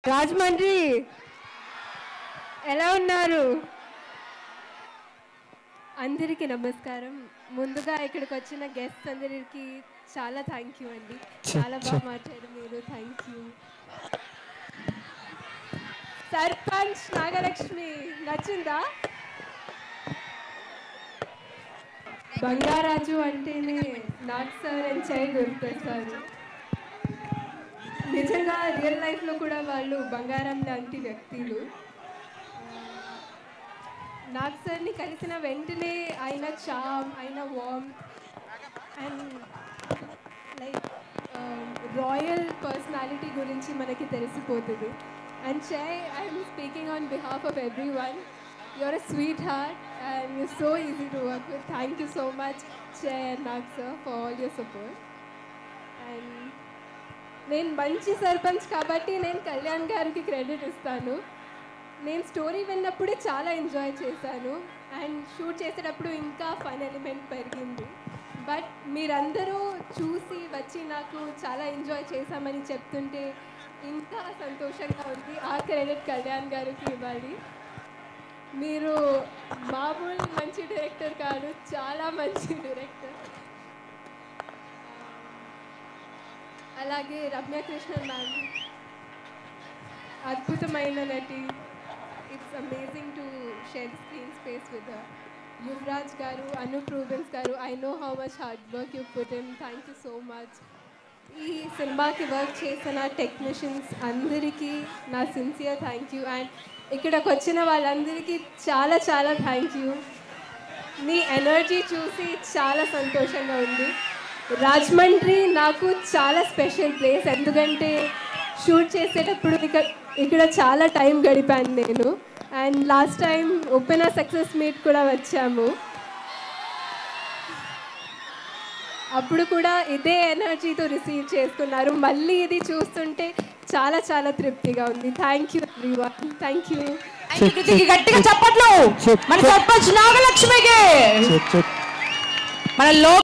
రాజమండ్రి ఎలా ఉన్నారు అందరికీ నమస్కారం ముందుగా ఇక్కడికి వచ్చిన గెస్ట్ అందరికి చాలా థ్యాంక్ యూ అండి చాలా బాగా మాట్లాడారు మీరు థ్యాంక్ యూ సర్పంచ్ నాగలక్ష్మి నచ్చిందా బంగారాజు అంటేనే నాకు సార్ అండ్ చై గుర్తొస్తారు నిజంగా రియల్ లైఫ్లో కూడా వాళ్ళు బంగారం లాంటి వ్యక్తులు నాగ్ సార్ని కలిసిన వెంటనే ఆయన చామ్ ఆయన warm and like royal personality గురించి మనకి తెలిసిపోతుంది and Chay I'm speaking on behalf of everyone your uh sweet heart and you so easy to work with thank you so much Chay and Nag sir for all your support and నేను మంచి సర్పంచ్ కాబట్టి నేను కళ్యాణ్ గారికి credit ఇస్తాను నేను story విన్నప్పుడే చాలా enjoy చేశాను and shoot చేసేటప్పుడు ఇంకా ఫన్ ఎలిమెంట్ పెరిగింది బట్ మీరందరూ చూసి వచ్చి నాకు చాలా ఎంజాయ్ చేశామని చెప్తుంటే ఇంకా సంతోషంగా ఉంది ఆ క్రెడిట్ కళ్యాణ్ గారికి ఇవ్వాలి మీరు మామూలు మంచి డైరెక్టర్ కాదు చాలా మంచి డైరెక్టర్ అలాగే రమ్యకృష్ణన్ మ్యామ్ అద్భుతమైన నటి it's amazing to share screen space with Yuvraj garu Anup Rubens garu I know how much hard work you put in thank you so much ఈ సినిమాకి వర్క్ చేసిన టెక్నీషియన్స్ అందరికీ నా సిన్సియర్ థ్యాంక్ యూ అండ్ ఇక్కడికి వచ్చిన వాళ్ళందరికీ చాలా చాలా థ్యాంక్ యూ మీ ఎనర్జీ చూసి చాలా సంతోషంగా ఉంది రాజమండ్రి నాకు చాలా స్పెషల్ ప్లేస్ ఎందుకంటే షూట్ చేసేటప్పుడు ఇక్కడ ఇక్కడ చాలా టైం గడిపాను నేను and last time open success meet కూడా వచ్చాము అప్పుడు కూడా ఇదే ఎనర్జీతో రిసీవ్ చేసుకున్నారు మళ్ళీ ఇది చూస్తుంటే చాలా చాలా తృప్తిగా ఉంది thank you everyone thank you గట్టిగా చెప్పట్లు మన సర్పంచ్ నాగలక్ష్మికి మన లో